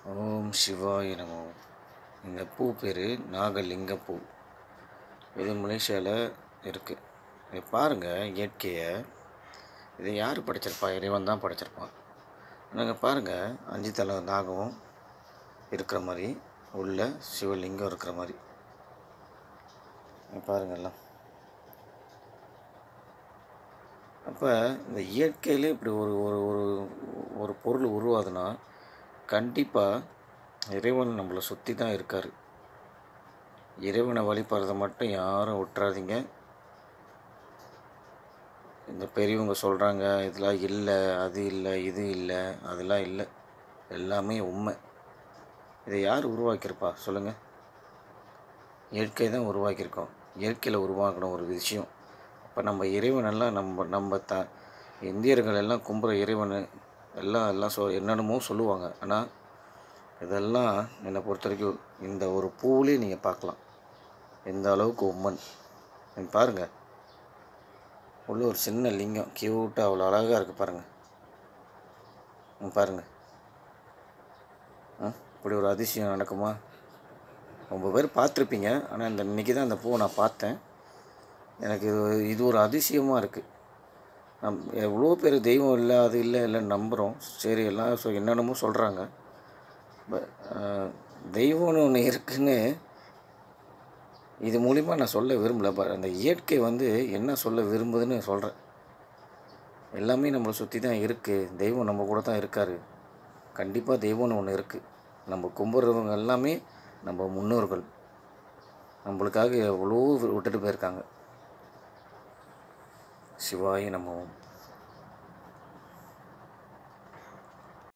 ஓம் சிவாய நமோ இந்த பூ பேர் நாகலிங்க பூ இது மலேசியாவில் இருக்குது இதை பாருங்கள் இயற்கையை இதை யார் படைச்சிருப்பா இறைவன் தான் படைச்சிருப்பான் நாங்கள் பாருங்கள் அஞ்சு தலை நாகம் இருக்கிற மாதிரி உள்ள சிவலிங்கம் இருக்கிற மாதிரி இங்க பாருங்க எல்லாம் அப்போ இந்த இயற்கையிலே இப்படி ஒரு ஒரு ஒரு ஒரு பொருள் உருவாதுன்னா கண்டிப்பாக இறைவன் நம்மளை சுற்றி தான் இருக்கார் இறைவனை வழிபடுறத மட்டும் யாரும் விட்டுறாதீங்க இந்த பெரியவங்க சொல்கிறாங்க இதெல்லாம் இல்லை அது இல்லை இது இல்லை அதெல்லாம் இல்லை எல்லாமே உண்மை இதை யார் உருவாக்கியிருப்பா சொல்லுங்கள் இயற்கை தான் உருவாக்கியிருக்கோம் இயற்கையில் உருவாக்கின ஒரு விஷயம் அப்போ நம்ம இறைவனெல்லாம் நம்ம நம்ம த இந்தியர்கள் எல்லாம் கும்புற இறைவன் எல்லாம் எல்லாம் சொ என்னென்னமோ சொல்லுவாங்க ஆனால் இதெல்லாம் என்னை பொறுத்த வரைக்கும் இந்த ஒரு பூவிலே நீங்கள் பார்க்கலாம் எந்த அளவுக்கு உம்மன் நீங்க பாருங்கள் உள்ள ஒரு சின்ன லிங்கம் க்யூட்டாக அவ்வளோ அழகாக இருக்குது பாருங்கள் ம், பாருங்கள் ஆ இப்படி ஒரு அதிசயம் நடக்குமா ரொம்ப பேர் பார்த்துருப்பீங்க ஆனால் இந்த இன்றைக்கி தான் அந்த பூவை நான் பார்த்தேன் எனக்கு இது இது ஒரு அதிசயமாக இருக்குது நம் எவ்வளோ பேர் தெய்வம் இல்லை அது இல்லை இல்லைன்னு நம்புகிறோம் சரி எல்லாம் சொ என்னென்னமோ சொல்கிறாங்க ப- ஆஹ், தெய்வம்னு ஒன்று இருக்குன்னு இது மூலிமா நான் சொல்ல விரும்பல ப அந்த இயற்கை வந்து என்ன சொல்ல விரும்புதுன்னு சொல்கிறேன் எல்லாமே நம்மளை சுற்றி தான் இருக்குது தெய்வம் நம்ம கூட தான் இருக்கார் கண்டிப்பாக தெய்வம்னு ஒன்று இருக்குது நம்ம கும்பிட்றவங்க எல்லாமே நம்ம முன்னோர்கள் நம்மளுக்காக எவ்வளோ விட்டுட்டு போயிருக்காங்க சிவாய நமவும்